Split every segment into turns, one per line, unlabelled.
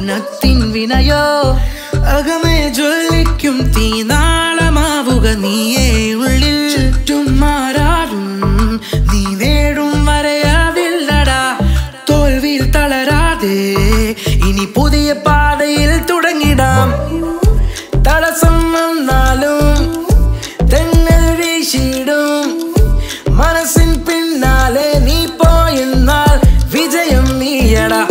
സ്വപ്നത്തിൻ വിനയോ അകമേ ജ്വലിക്കും തീനാളമാവുക നീയേ ഉള്ളിൽ ചുറ്റും മാറാറും നീ നേടും വരയാവില്ലടാ തോൽവിയിൽ തളരാതെ ഇനി പുതിയ പാതയിൽ തുടങ്ങിടാം തടസ്സം വന്നാലും തെന്നൽ വീശിടും മനസ്സിൻ പിന്നാലെ നീ പോയെന്നാൽ വിജയം നീയടാ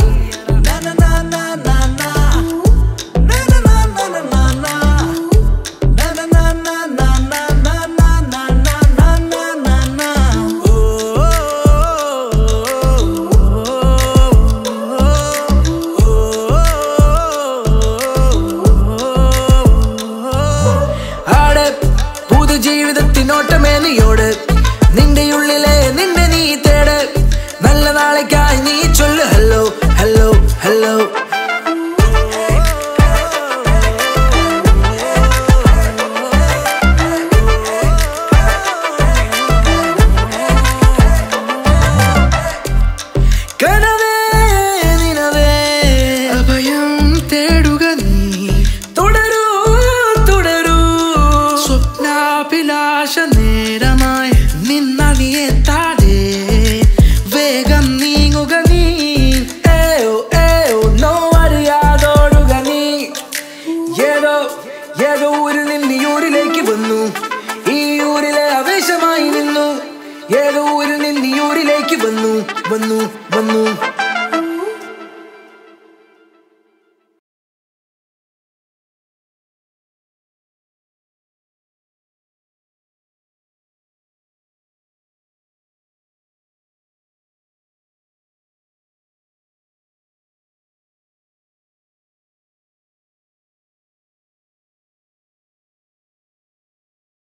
ആടെ പുതുജീവിതത്തിനോട്ടമേ നീയോട് നിന്റെ ഉള്ളിലെ നിന്നെ നീ തേട് നല്ല നാളേക്കായി നീ ചൊല്ലു ഹലോ ഹലോ ഹലോ കനവേ നിനവേ അഭയം തേടുക നീ തുടരൂ തുടരൂ സ്വപ്നാഭിലാഷ നേരമായി നിന്നണിയെത്താതെ വേഗം നീങ്ങുക നീ ഏയോ ഏയോ നോ അറിയാതോടുക നീ ഏതോ ഏതോ ഊരിൽ നിന്ന് ഈ ഊരിലേക്ക് വന്നു ഈ ഊരിലെ ആവേശമായി നിന്നു ഏതോ ഊരിൽ നിന്ന് ഈ ഊരിലേക്ക് വന്നു വന്നു